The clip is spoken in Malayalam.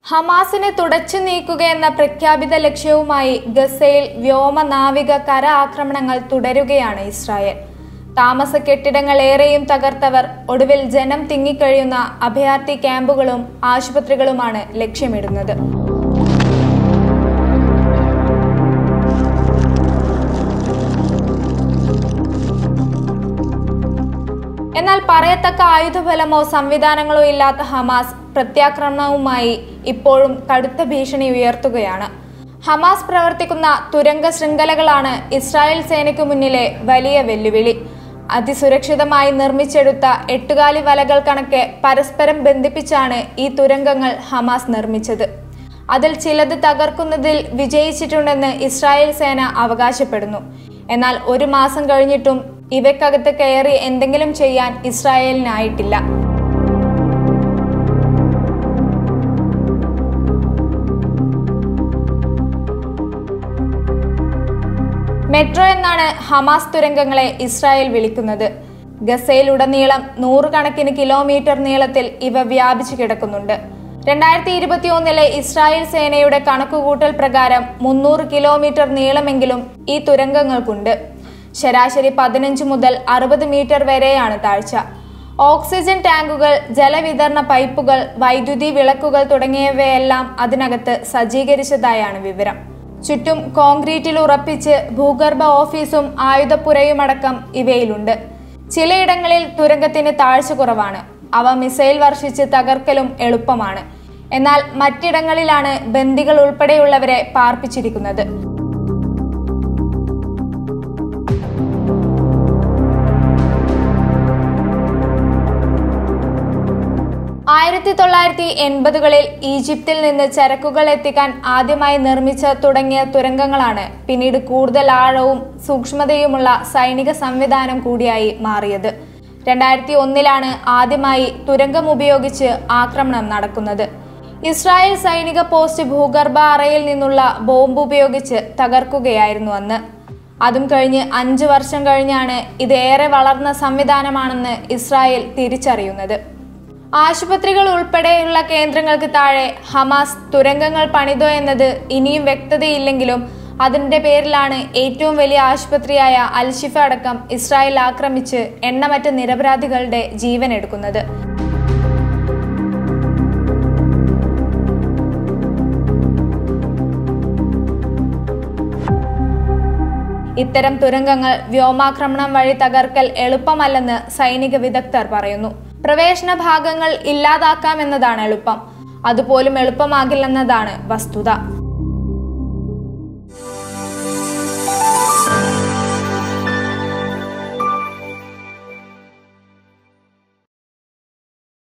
ഹമാസിനെ തുടച്ചു നീക്കുകയെന്ന പ്രഖ്യാപിത ലക്ഷ്യവുമായി ഗസയിൽ വ്യോമ നാവിക കര ആക്രമണങ്ങൾ തുടരുകയാണ് ഇസ്രായേൽ താമസ കെട്ടിടങ്ങൾ ഏറെയും തകർത്തവർ ഒടുവിൽ ജനം തിങ്ങിക്കഴിയുന്ന അഭയാർത്ഥി ക്യാമ്പുകളും ആശുപത്രികളുമാണ് ലക്ഷ്യമിടുന്നത് എന്നാൽ പറയത്തക്ക ആയുധബലമോ സംവിധാനങ്ങളോ ഇല്ലാത്ത ഹമാസ് പ്രത്യാക്രമണവുമായി ഇപ്പോഴും കടുത്ത ഭീഷണി ഉയർത്തുകയാണ് ഹമാസ് പ്രവർത്തിക്കുന്ന തുരങ്ക ശൃംഖലകളാണ് ഇസ്രായേൽ സേനയ്ക്കു മുന്നിലെ വലിയ വെല്ലുവിളി അതിസുരക്ഷിതമായി നിർമ്മിച്ചെടുത്ത എട്ടുകാലി വലകൾ കണക്കെ പരസ്പരം ബന്ധിപ്പിച്ചാണ് ഈ തുരങ്കങ്ങൾ ഹമാസ് നിർമ്മിച്ചത് അതിൽ ചിലത് തകർക്കുന്നതിൽ വിജയിച്ചിട്ടുണ്ടെന്ന് ഇസ്രായേൽ സേന അവകാശപ്പെടുന്നു എന്നാൽ ഒരു മാസം കഴിഞ്ഞിട്ടും ഇവയ്ക്കകത്ത് കയറി എന്തെങ്കിലും ചെയ്യാൻ ഇസ്രായേലിനായിട്ടില്ല മെട്രോ എന്നാണ് ഹമാസ് തുരങ്കങ്ങളെ ഇസ്രായേൽ വിളിക്കുന്നത് ഗസയിലുടനീളം നൂറുകണക്കിന് കിലോമീറ്റർ നീളത്തിൽ ഇവ വ്യാപിച്ചു കിടക്കുന്നുണ്ട് രണ്ടായിരത്തി ഇരുപത്തി ഒന്നിലെ ഇസ്രായേൽ സേനയുടെ കണക്കുകൂട്ടൽ പ്രകാരം മുന്നൂറ് കിലോമീറ്റർ നീളമെങ്കിലും ഈ തുരങ്കങ്ങൾക്കുണ്ട് ശരാശരി പതിനഞ്ച് മുതൽ അറുപത് മീറ്റർ വരെയാണ് താഴ്ച ഓക്സിജൻ ടാങ്കുകൾ ജലവിതരണ പൈപ്പുകൾ വൈദ്യുതി വിളക്കുകൾ തുടങ്ങിയവയെല്ലാം അതിനകത്ത് സജ്ജീകരിച്ചതായാണ് വിവരം ചുറ്റും കോൺക്രീറ്റിൽ ഉറപ്പിച്ച് ഭൂഗർഭ ഓഫീസും ആയുധപ്പുരയുമടക്കം ഇവയിലുണ്ട് ചിലയിടങ്ങളിൽ തുരങ്കത്തിന് താഴ്ച കുറവാണ് അവ മിസൈൽ വർഷിച്ച് തകർക്കലും എളുപ്പമാണ് എന്നാൽ മറ്റിടങ്ങളിലാണ് ബന്ദികൾ ഉൾപ്പെടെയുള്ളവരെ പാർപ്പിച്ചിരിക്കുന്നത് ആയിരത്തി തൊള്ളായിരത്തി എൺപതുകളിൽ ഈജിപ്തിൽ നിന്ന് ചരക്കുകൾ എത്തിക്കാൻ ആദ്യമായി നിർമ്മിച്ച തുടങ്ങിയ തുരങ്കങ്ങളാണ് പിന്നീട് കൂടുതൽ ആഴവും സൂക്ഷ്മതയുമുള്ള സൈനിക സംവിധാനം കൂടിയായി മാറിയത് രണ്ടായിരത്തി ഒന്നിലാണ് ആദ്യമായി തുരങ്കം ഉപയോഗിച്ച് ആക്രമണം നടക്കുന്നത് ഇസ്രായേൽ സൈനിക പോസ്റ്റ് ഭൂഗർഭ അറയിൽ നിന്നുള്ള ബോംബ് ഉപയോഗിച്ച് തകർക്കുകയായിരുന്നു അന്ന് അതും കഴിഞ്ഞ് അഞ്ചു വർഷം കഴിഞ്ഞാണ് ഇത് ഏറെ വളർന്ന സംവിധാനമാണെന്ന് ഇസ്രായേൽ തിരിച്ചറിയുന്നത് ആശുപത്രികൾ ഉൾപ്പെടെയുള്ള കേന്ദ്രങ്ങൾക്ക് താഴെ ഹമാസ് തുരങ്കങ്ങൾ പണിതോ എന്നത് ഇനിയും വ്യക്തതയില്ലെങ്കിലും അതിന്റെ പേരിലാണ് ഏറ്റവും വലിയ ആശുപത്രിയായ അൽഷിഫ അടക്കം ഇസ്രായേൽ ആക്രമിച്ച് എണ്ണമറ്റ നിരപരാധികളുടെ ജീവൻ എടുക്കുന്നത് ഇത്തരം തുരങ്കങ്ങൾ വ്യോമാക്രമണം വഴി തകർക്കൽ എളുപ്പമല്ലെന്ന് സൈനിക വിദഗ്ധർ പറയുന്നു പ്രവേശന ഭാഗങ്ങൾ ഇല്ലാതാക്കാമെന്നതാണ് എളുപ്പം അതുപോലും എളുപ്പമാകില്ലെന്നതാണ് വസ്തുത